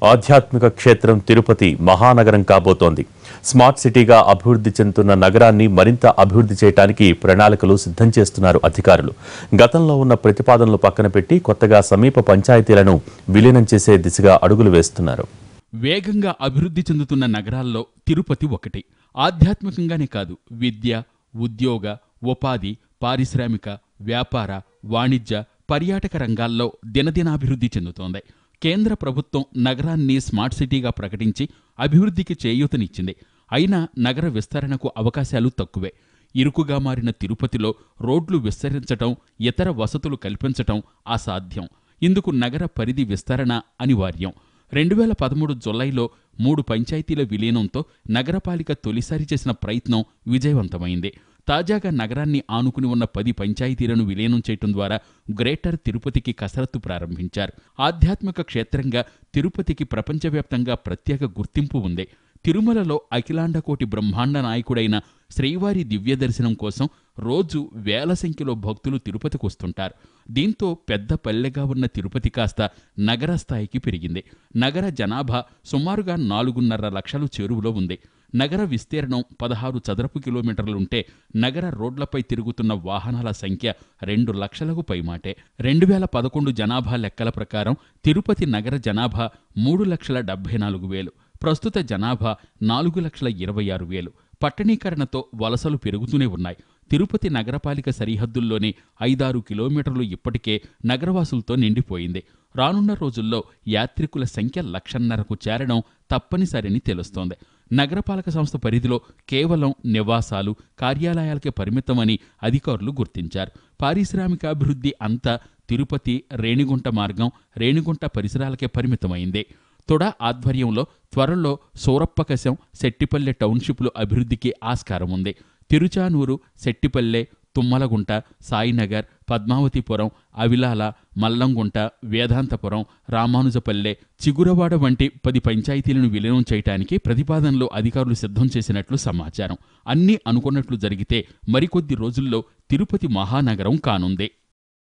ఆధ్యాత్మిక క్షేత్రం తిరుపతి మహానగరం కాబోతోంది స్మార్ట్ సిటీగా అభివృద్ధి చెందుతున్న నగరాన్ని మరింత అభివృద్ధి చేయడానికి ప్రణాళికలు సిద్ధం చేస్తున్నారు అధికారులు గతంలో ఉన్న ప్రతిపాదనలు పక్కన పెట్టి కొత్తగా సమీప పంచాయతీలను విలీనం చేసే దిశగా అడుగులు వేస్తున్నారు వేగంగా అభివృద్ధి చెందుతున్న నగరాల్లో తిరుపతి ఒకటి ఆధ్యాత్మికంగానే కాదు విద్య ఉద్యోగ ఉపాధి పారిశ్రామిక వ్యాపార వాణిజ్య పర్యాటక రంగాల్లో దినదినాభివృద్ధి చెందుతోంది కేంద్ర ప్రభుత్వం నగరాన్ని స్మార్ట్ సిటీగా ప్రకటించి అభివృద్ధికి చేయూతనిచ్చింది అయినా నగర విస్తరణకు అవకాశాలు తక్కువే ఇరుకుగా మారిన తిరుపతిలో రోడ్లు విస్తరించటం ఇతర వసతులు కల్పించటం అసాధ్యం ఇందుకు నగర పరిధి విస్తరణ అనివార్యం రెండు వేల పదమూడు జులైలో మూడు పంచాయతీల విలీనంతో నగరపాలిక తొలిసారి చేసిన ప్రయత్నం విజయవంతమైంది తాజాగా నగరాన్ని ఆనుకుని ఉన్న పది పంచాయతీలను విలీనం చేయటం ద్వారా గ్రేటర్ తిరుపతికి కసరత్తు ప్రారంభించారు ఆధ్యాత్మిక క్షేత్రంగా తిరుపతికి ప్రపంచవ్యాప్తంగా ప్రత్యేక గుర్తింపు ఉంది తిరుమలలో అఖిలాండకోటి బ్రహ్మాండ నాయకుడైన శ్రీవారి దివ్య దర్శనం కోసం రోజు వేల సంఖ్యలో భక్తులు తిరుపతికి వస్తుంటారు దీంతో పెద్ద పల్లెగా ఉన్న తిరుపతి కాస్త నగర స్థాయికి పెరిగింది నగర జనాభా సుమారుగా నాలుగున్నర లక్షలు చేరువలో ఉంది నగర విస్తీర్ణం పదహారు చదరపు కిలోమీటర్లుంటే నగర రోడ్లపై తిరుగుతున్న వాహనాల సంఖ్య రెండు లక్షలకు పైమాటే రెండు వేల పదకొండు జనాభా లెక్కల ప్రకారం తిరుపతి నగర జనాభా మూడు లక్షల డెబ్బై నాలుగు వేలు ప్రస్తుత జనాభా నాలుగు లక్షల ఇరవై ఆరు వేలు పట్టణీకరణతో వలసలు పెరుగుతూనే ఉన్నాయి తిరుపతి నగరపాలిక సరిహద్దుల్లోనే ఐదారు కిలోమీటర్లు ఇప్పటికే నగరవాసులతో నిండిపోయింది రానున్న రోజుల్లో యాత్రికుల సంఖ్య లక్షన్నరకు చేరడం తప్పనిసరిని తెలుస్తోంది నగరపాలక సంస్థ పరిధిలో కేవలం నివాసాలు కార్యాలయాలకే పరిమితమని అధికారులు గుర్తించారు పారిశ్రామికాభివృద్ధి అంతా తిరుపతి రేణిగుంట మార్గం రేణిగుంట పరిసరాలకే పరిమితమైంది తొడ ఆధ్వర్యంలో త్వరలో సూరప్పకశం సెట్టిపల్లె టౌన్షిప్లు అభివృద్ధికి ఆస్కారం ఉంది తిరుచానూరు సెట్టిపల్లె తుమ్మలగుంట సాయినగర్ పద్మావతిపురం అవిలాల మల్లంగుంట వేదాంతపురం రామానుజపల్లె చిగురవాడ వంటి పది పంచాయతీలను విలీనం చేయటానికి ప్రతిపాదనలో అధికారులు సిద్ధం చేసినట్లు సమాచారం అన్నీ అనుకున్నట్లు జరిగితే మరికొద్ది రోజుల్లో తిరుపతి మహానగరం కానుంది